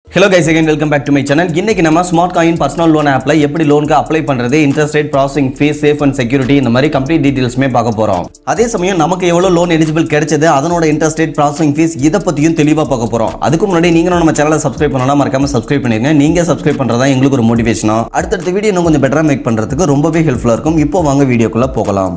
hello guys again welcome back to my channel இன்னைக்கு நம்ம smart coin personal loan ஆப்ல எப்படி லோனுக்கு அப்ளை பண்றது interest rate processing fees safe and security இந்த மாதிரி கம்ப்ளீட் டீடைல்ஸ்மே பார்க்க போறோம் அதே சமயம் நமக்கு எவ்வளவு லோன் எலிஜிபிள் கிடைச்சது அதனோட இன்ட்ரெஸ்ட் ரேட் ப்ராசஸிங் ஃபீஸ் இதை பத்தியும் தெளிவா பார்க்க போறோம் அதுக்கு முன்னாடி நீங்களும் நம்ம சேனலை சப்ஸ்கிரைப் பண்ணலாம் மறக்காம சப்ஸ்கிரைப் பண்ணிருங்க நீங்க சப்ஸ்கிரைப் பண்றதா எங்களுக்கு ஒரு மோட்டிவேஷனா அடுத்தடுத்த வீடியோ இன்னும் கொஞ்சம் பெட்டரா மேக் பண்றதுக்கு ரொம்பவே ஹெல்ப்ஃபுல்லா இருக்கும் இப்போ வாங்க வீடியோக்குள்ள போகலாம்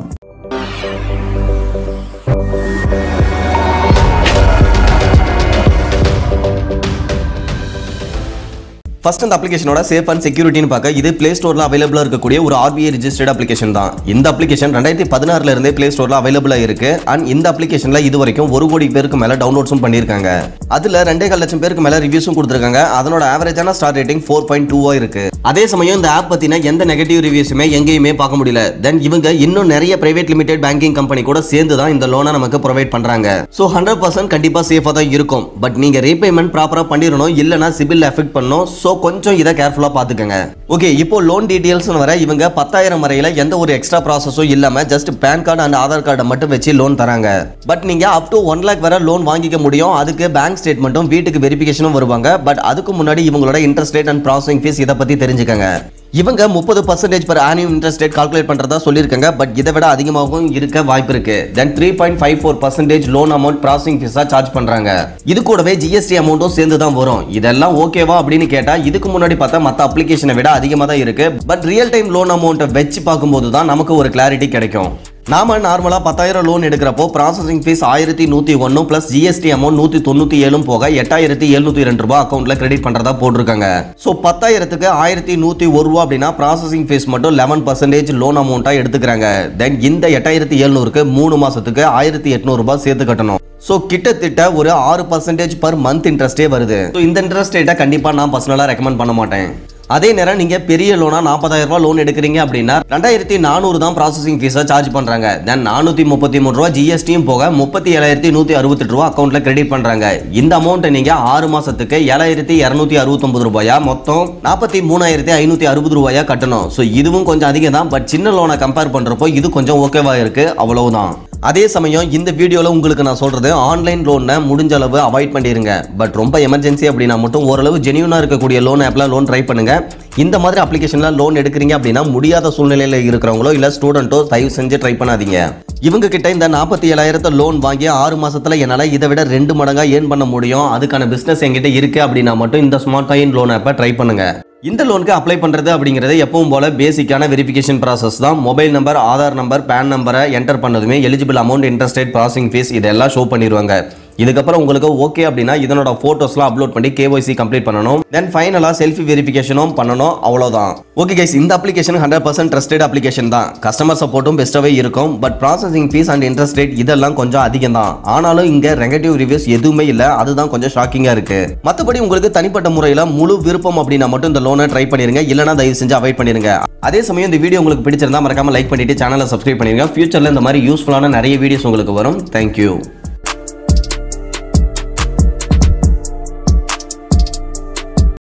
ஃபர்ஸ்ட் இந்த அப்ளிகேஷனோட சேஃப் அண்ட் செக்யூரிட்டின்னு பார்க்க இது பிளே ஸ்டோரில் அவைலபிளாக இருக்கக்கூடிய ஒரு ஆர்பிஐ ரிஜிஸ்டர்ட் அப்ளிகேஷன் தான் இந்த அப்ளிகேஷன் ரெண்டாயிரத்தி பதினாறுல இருந்தே பிளே ஸ்டோரில் அவைலபிளாக இருக்கு அண்ட் இந்த அப்ளிகேஷன்ல இது வரைக்கும் ஒரு கோடி பேருக்கு மேல டவுன்லோட்ஸும் பண்ணியிருக்காங்க அதுல ரெண்டே கால் லட்சம் பேருக்கு மேல ரிவ்யூஸும் கொடுத்துருக்காங்க அதனோட ஆவரேஜான ஸ்டார் ரேட்டிங் ஃபோர் பாயிண்ட் டூவா இருக்கு அதே சமயம் இந்த ஆப் பத்தின எந்த நெகட்டிவ் ரிவ்யூஸுமே எங்கேயுமே பார்க்க முடியல தென் இவங்க இன்னும் நிறைய பிரைவேட் லிமிடெட் பேங்கிங் கம்பெனி கூட சேர்ந்து தான் இந்த லோனை நமக்கு ப்ரொவைட் பண்றாங்க ஸோ ஹண்ட்ரட் பர்சன்ட் கண்டிப்பா சேஃபாக தான் இருக்கும் பட் நீங்க ரீபேமெண்ட் ப்ராப்பரா பண்ணிடணும் இல்லைனா சிபில் எஃபெக்ட் பண்ணும் ஸோ கொஞ்சம் இதை கேர்ஃபுல்லா பாத்துக்கங்க ஓகே இப்போ லோன் டீடைல்ஸ் வர இவங்க பத்தாயிரம் வரையில எந்த ஒரு எக்ஸ்ட்ரா ப்ராசஸும் இல்லாம just PAN card and Aadhaar கார்டை மட்டும் வச்சு லோன் தராங்க பட் நீங்க அப் டு ஒன் லேக் வரை லோன் வாங்கிக்க முடியும் அதுக்கு பேங்க் ஸ்டேட்மெண்ட்டும் வீட்டுக்கு வெரிஃபிகேஷனும் வருவாங்க பட் அதுக்கு முன்னாடி இவங்களோட interest rate and processing fees இதை பத்தி தெரிஞ்சுக்கங்க இவங்க முப்பது percentage per annum interest rate calculate பண்றதா சொல்லியிருக்காங்க பட் இதை விட அதிகமாகவும் இருக்க வாய்ப்பு இருக்கு then three point five four percentage loan amount processing ஃபீஸா சார்ஜ் பண்றாங்க இது கூடவே ஜிஎஸ்டி அமௌண்ட்டும் சேர்ந்து தான் வரும் இதெல்லாம் ஓகேவா அப்படின்னு கேட்டா இதுக்கு முன்னாடி பார்த்தா மற்ற அப்ளிகேஷனை விட அதிகமாக தான் இருக்கு பட் ரியல் டைம் லோன் அமௌண்ட்டை வச்சு பார்க்கும்போது தான் நமக்கு ஒரு கிளாரிட்டி கிடைக்கும் நாம நார்மலா பத்தாயிரம் லோன் எடுக்கிறப்போ ப்ராசஸிங் ஃபீஸ் ஆயிரத்தி நூத்தி ஒன்னு பிளஸ் ஜிஎஸ்டி அமௌண்ட் நூத்தி தொண்ணூத்தி ஏழும் போக எட்டாயிரத்தி எழுநூத்தி ரெண்டு ரூபாய் அக்கௌண்ட்ல கிரெடிட் பண்றதா போட்டிருக்காங்க ஸோ பத்தாயிரத்துக்கு ஆயிரத்தி நூத்தி ஒரு ரூபா அப்படின்னா ப்ராசஸிங் ஃபீஸ் மட்டும் லெவன் பர்சன்டேஜ் லோன் அமௌண்ட்டா எடுத்துக்கிறாங்க தென் இந்த எட்டாயிரத்தி எழுநூறுக்கு மூணு மாசத்துக்கு ஆயிரத்தி எட்நூறு ரூபாய் சேர்த்து கட்டணும் ஸோ கிட்டத்தட்ட ஒரு ஆறு பர்சன்டேஜ் பர் மந்த் இன்ட்ரெஸ்டே வருது ஸோ இந்த இன்ட்ரெஸ்ட் ரேட்டை கண்டிப்பாக நான் பர்சனலாக ரெக்கமெண்ட் பண்ண மாட்டேன் அதே நேரம் நீங்க பெரிய லோனா நாற்பதாயிரம் ரூபாய் லோன் எடுக்கிறீங்க அப்படின்னா ரெண்டாயிரத்தி நானூறு தான் ப்ராசஸிங் ஃபீஸை சார்ஜ் பண்றாங்க தென் நானூத்தி முப்பத்தி மூணு ரூபா ஜிஎஸ்டியும் போக முப்பத்தி ஏழாயிரத்தி நூத்தி அறுபத்தெட்டு ரூபா அக்கௌண்ட்ல கிரெடிட் பண்றாங்க இந்த அமௌண்ட்டை நீங்க ஆறு மாசத்துக்கு ஏழாயிரத்தி இரநூத்தி அறுபத்தொன்பது ரூபாயா மொத்தம் நாற்பத்தி மூணாயிரத்தி ஐநூத்தி அறுபது ரூபாயா கட்டணும் ஸோ இதுவும் கொஞ்சம் அதிகம் தான் பட் சின்ன லோனை கம்பேர் பண்றப்போ இது கொஞ்சம் ஓகேவா இருக்கு அவ்வளவுதான் அதே சமயம் இந்த வீடியோவில் உங்களுக்கு நான் சொல்றது ஆன்லைன் லோனை முடிஞ்ச அளவு அவாய்ட் பண்ணிடுங்க பட் ரொம்ப எமர்ஜென்சி அப்படின்னா மட்டும் ஓரளவு ஜெனியூனாக இருக்கக்கூடிய லோன் ஆப்ல லோன் ட்ரை பண்ணுங்க இந்த மாதிரி அப்ளிகேஷன்ல லோன் எடுக்கிறீங்க அப்படின்னா முடியாத சூழ்நிலையில் இருக்கிறவங்களோ இல்லை ஸ்டூடெண்ட்டோ தயவு செஞ்சு ட்ரை பண்ணாதீங்க இவங்க கிட்ட இந்த நாற்பத்தி ஏழாயிரத்தை லோன் வாங்கி ஆறு மாசத்துல என்னால் இதை விட ரெண்டு மடங்கா ஏர்ன் பண்ண முடியும் அதுக்கான பிஸ்னஸ் என்கிட்ட இருக்கு அப்படின்னா மட்டும் இந்த ஸ்மார்ட் காயின் லோன் ஆப்பை ட்ரை பண்ணுங்க இந்த லோனுக்கு அப்ளை பண்ணுறது அப்படிங்கிறது எப்பவும் போல பேசிக்கான வெரிஃபிகேஷன் ப்ராசஸ் தான் mobile number Aadhaar number PAN நம்பரை என்டர் பண்ணதுமே eligible amount interest rate processing fees இதெல்லாம் ஷோ பண்ணிடுவாங்க இதுக்கப்புறம் உங்களுக்கு ஓகே அப்படின்னா இதனோட ஃபோட்டோஸ்லாம் அப்லோட் பண்ணி கேஒய்சி கம்ப்ளீட் பண்ணணும் தென் ஃபைனலாக செல்ஃபி வெரிஃபிகேஷனும் பண்ணணும் அவ்வளோதான் ஓகே கைஸ் இந்த application hundred percent trusted application தான் கஸ்டமர் சப்போர்ட்டும் பெஸ்ட்டாகவே இருக்கும் but processing fees and interest rate இதெல்லாம் கொஞ்சம் அதிகம் தான் ஆனாலும் இங்கே நெகட்டிவ் ரிவ்யூஸ் எதுவுமே இல்லை அதுதான் கொஞ்சம் ஷாக்கிங்காக இருக்கு மற்றபடி உங்களுக்கு தனிப்பட்ட முறையில் முழு விருப்பம் அப்படின்னா மட்டும் இந்த லோனை ட்ரை பண்ணிருங்க இல்லைனா தயவு செஞ்சு அவாய்ட் பண்ணிருங்க அதே சமயம் இந்த வீடியோ உங்களுக்கு பிடிச்சிருந்தா மறக்காம லைக் பண்ணிட்டு சேனலை சப்ஸ்கிரைப் பண்ணிருங்க ஃபியூச்சரில் இந்த மாதிரி யூஸ்ஃபுல்லான நிறைய வீடியோஸ் உங்களுக்கு வரும் தேங்க்யூ